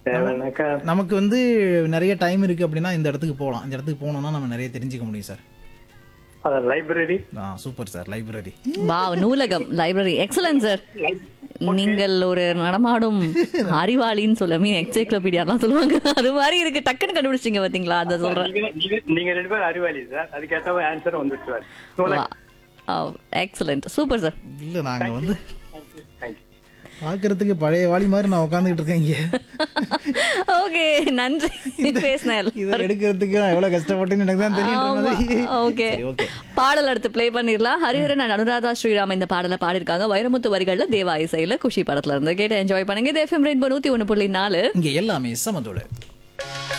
தேவைன்னாக்கா நமக்கு வந்து நிறைய டைம் இருக்கு அப்படின்னா இந்த இடத்துக்கு போகலாம் இந்த இடத்துக்கு போனோம்னா நம்ம நிறைய தெரிஞ்சுக்க முடியும் சார் அது லைப்ரரி ஆ சூப்பர் சார் லைப்ரரி வா நூலகம் லைப்ரரி எக்ஸலன்ட் சார் நீங்கள் ஒரு நடமாடும் அறிவாளின்னு சொல்ல மீன் எக்ஸைக்ளோபீடியாலாம் சொல்லுவாங்க அது மாதிரி இருக்கு டக்குன்னு கண்டுபிடிச்சிங்க பாத்தீங்களா அதை சொல்றேன் நீங்க நீங்க- நீங்க ரெண்டு பேரும் அறிவாளி சார் அதுக்கேற்ற ஆன்சர் வந்துட்டு எக்ஸலண்ட் சூப்பர் சார் இல்லை நாங்கள் வந்து தேங்க்யூ பார்க்கறதுக்கு பழைய வாலி மாதிரி நான் உட்காந்துக்கிட்டு இருக்கேன் இங்கே ஓகே நன்றி பேசினேன் இதை எடுக்கிறதுக்கு நான் எவ்வளோ கஷ்டப்பட்டேன்னு எனக்கு தான் தெரியும் ஓகே ஓகே பாடல் அடுத்து ப்ளே பண்ணிடலாம் ஹரிஹரன் and அனுராதா ஸ்ரீராம் இந்த பாடலை பாடிருக்காங்க வைரமுத்து வரிகள்ல தேவா இசையில குஷி படத்துல இருந்து கேட்டு என்ஜாய் பண்ணுங்க இது எஃப்எம் ரெயின்போ நூத்தி ஒண்ணு புள்ளி நாலு இங்கே எல்லாமே சமதோடு